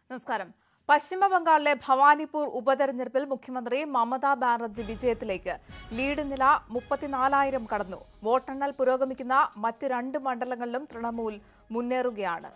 നമസ്കാരം പശ്ചിമ ബംഗാളിലെ ഭവാനിപൂർ ഉപതെരഞ്ഞെടുപ്പിൽ മുഖ്യമന്ത്രി മമതാ ബാനർജി വിജയത്തിലേക്ക് ലീഡ് നില മുപ്പത്തിനാലായിരം കടന്നു വോട്ടെണ്ണൽ പുരോഗമിക്കുന്ന മറ്റ് രണ്ട് മണ്ഡലങ്ങളിലും തൃണമൂൽ മുന്നേറുകയാണ്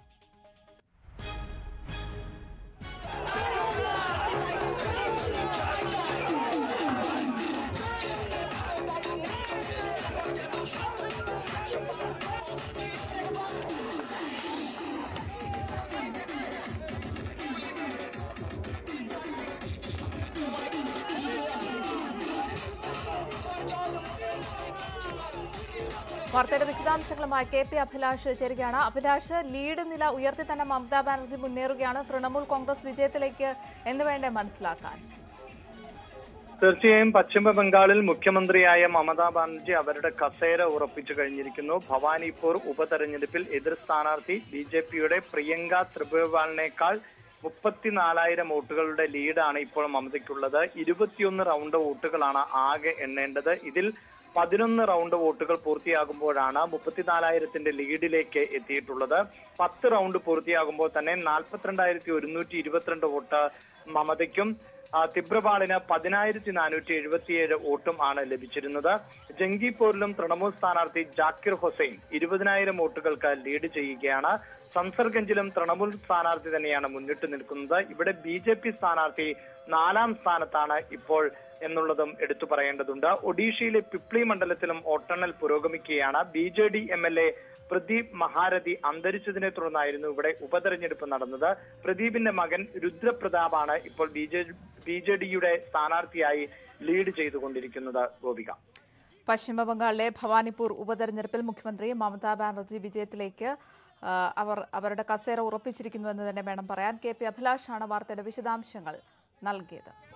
വാർത്തയുടെ വിശദാംശങ്ങളുമായി കെ പി അഭിലാഷ് ചേരുകയാണ് അഭിലാഷ് ലീഡ് നില ഉയർത്തി തന്നെ മമതാ ബാനർജി മുന്നേറുകയാണ് തൃണമൂൽ കോൺഗ്രസ് വിജയത്തിലേക്ക് എന്ന് വേണ്ടേ മനസ്സിലാക്കാൻ തീർച്ചയായും പശ്ചിമ ബംഗാളിൽ മുഖ്യമന്ത്രിയായ മമതാ ബാനർജി അവരുടെ കസേര ഉറപ്പിച്ചു കഴിഞ്ഞിരിക്കുന്നു ഭവാനിപൂർ ഉപതെരഞ്ഞെടുപ്പിൽ എതിർ സ്ഥാനാർത്ഥി ബി ജെ പിയുടെ പ്രിയങ്ക ത്രിപുരവാളിനേക്കാൾ മുപ്പത്തിനാലായിരം വോട്ടുകളുടെ ലീഡാണ് ഇപ്പോൾ മമതയ്ക്കുള്ളത് ഇരുപത്തിയൊന്ന് റൗണ്ട് വോട്ടുകളാണ് ആകെ എണ്ണേണ്ടത് ഇതിൽ പതിനൊന്ന് റൗണ്ട് വോട്ടുകൾ പൂർത്തിയാകുമ്പോഴാണ് മുപ്പത്തിനാലായിരത്തിന്റെ ലീഡിലേക്ക് എത്തിയിട്ടുള്ളത് പത്ത് റൗണ്ട് പൂർത്തിയാകുമ്പോൾ തന്നെ നാൽപ്പത്തിരണ്ടായിരത്തി ഒരുന്നൂറ്റി ഇരുപത്തിരണ്ട് വോട്ട് മമതയ്ക്കും ആ, തിബ്രപാളിന് പതിനായിരത്തി നാനൂറ്റി എഴുപത്തിയേഴ് വോട്ടും ആണ് ലഭിച്ചിരുന്നത് ജംഗിപൂരിലും തൃണമൂൽ സ്ഥാനാർത്ഥി ജാക്കിർ ഹുസൈൻ ഇരുപതിനായിരം വോട്ടുകൾക്ക് ലീഡ് ചെയ്യുകയാണ് സംസർഗഞ്ചിലും തൃണമൂൽ സ്ഥാനാർത്ഥി തന്നെയാണ് മുന്നിട്ട് നിൽക്കുന്നത് ഇവിടെ ബി ജെ പി സ്ഥാനാർത്ഥി നാലാം സ്ഥാനത്താണ് ഇപ്പോൾ എന്നുള്ളതും എടുത്തു പറയേണ്ടതുണ്ട് ഒഡീഷയിലെ പിപ്ലി മണ്ഡലത്തിലും വോട്ടെണ്ണൽ പുരോഗമിക്കുകയാണ് B J D M L A Pradeep Maharathi അന്തരിച്ചതിനെ തുടർന്നായിരുന്നു ഇവിടെ ഉപതെരഞ്ഞെടുപ്പ് നടന്നത് പ്രദീപിന്റെ മകൻ രുദ്രപ്രതാപാണ് ഇപ്പോൾ ബി ജെ ബി ജെ ഡിയുടെ സ്ഥാനാർത്ഥിയായി ലീഡ് ചെയ്തുകൊണ്ടിരിക്കുന്നത് ഗോപിക പശ്ചിമ ബംഗാളിലെ ഭവാനിപൂർ ഉപതെരഞ്ഞെടുപ്പിൽ മുഖ്യമന്ത്രി മമതാ ബാനർജി വിജയത്തിലേക്ക് ആ, അവർ അവരുടെ കസേര ഉറപ്പിച്ചിരിക്കുന്നു എന്ന് തന്നെ വേണം പറയാൻ കെ പി അഭിലാഷാണ് വാർത്തയുടെ വിശദാംശങ്ങൾ നൽകിയത്